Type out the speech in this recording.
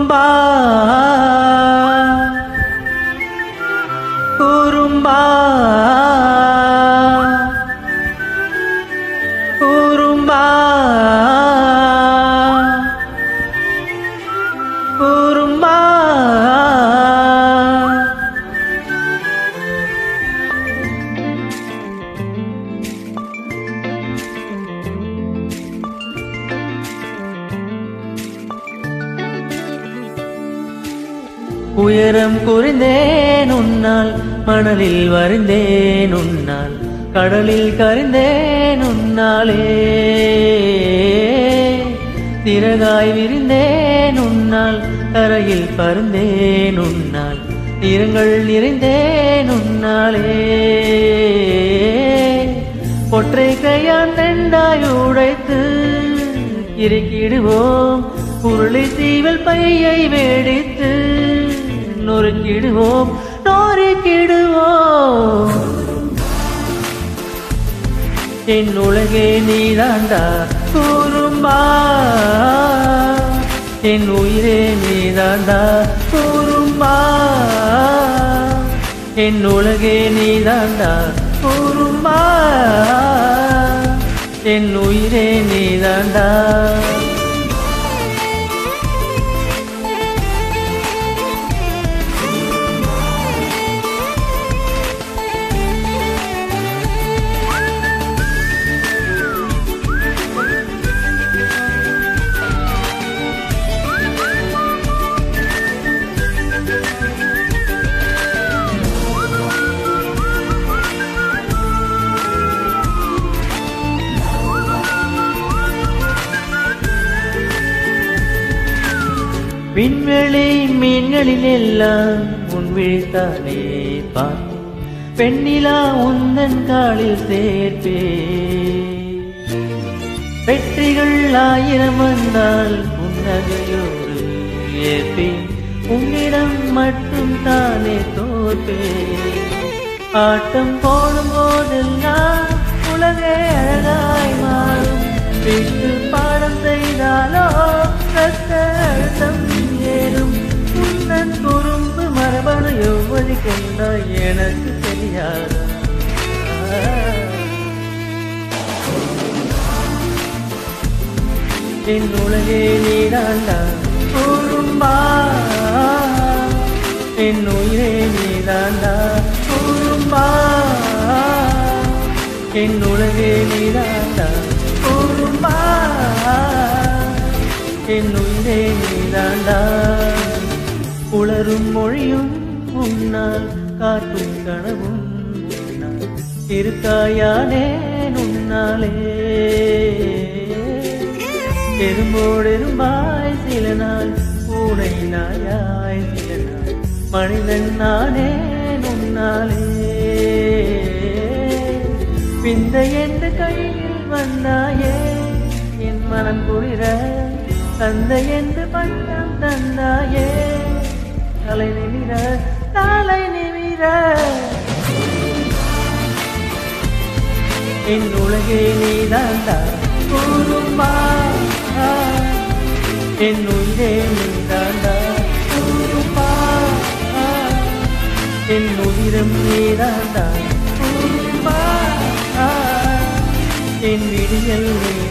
குறும்பா குறும்பா குறும்பா குறும்பா உயரம் குறைந்தேன் உன்னால் மணலில் வருந்தேன் உன்னால் கடலில் கரிந்தேன் உன்னாலே திறகாய் விரிந்தேன் உன்னால் கரையில் பருந்தேன் உன்னால் நிறங்கள் நிறைந்தேன் உன்னாலே ஒற்றை கையான் ரெண்டாய் உடைத்து இறுக்கிடுவோம் உருளை தீவல் பையை வேடித்து நொறுக்கிடுவோம் நொறுக்கிடுவோம் என் உலகே நீதாண்டா கூறும்பா என் உயிரே நீதாண்டா கூறும்பா என் உலகே நீதாண்டா கூறும்பா என் உயிரே நீதாண்டா விண்வெளி மீன்களில் எல்லாம் உன் விழித்தானே பார் பெண்ணிலா உந்தன் காலில் சேர்ப்பே வெற்றிகள் ஆயிரம் வந்தால் புன்னகையோடு ஏற்பேன் உன்னிடம் மட்டும் தானே தோற்பே ஆட்டம் போடும் போதெல்லாம் உலகே அழகாய் மாறும் விட்டு பாடம் செய்தாலோ ரத்த அழுத்தம் ஏறும் உன்னன் குறும்பு மரபணு எவ்வளி கொண்டாய் எனக்கு தெரியாதா என் உலகே நீதாண்டா குறும்பா என் உயிரே நீதாண்டா குறும்பா என் உலகே நீதாண்டா குறும்பா என் உயிரே நீதாண்டா உளரும் மொழியும் உன்னால் காட்டும் கனவும் உன்னால் இருக்காயானே உன்னாலே எறும்போடெரும்பாய் சில நாள் பூனை நாயாய் சில நாள் மனிதன் நானே உன்னாலே பிந்த என்று கையில் வந்தாயே என் மனம் குளிர தந்தை என்று பட்டம் தந்தாயே தலை நிமிர தலை நிமிர என் உலகே நீதாண்டா கூறும்பா என் உயிரே நீதாண்டா கூறும்பா என் உயிரம் நீதாண்டா கூறும்பா என் விடியல் நீ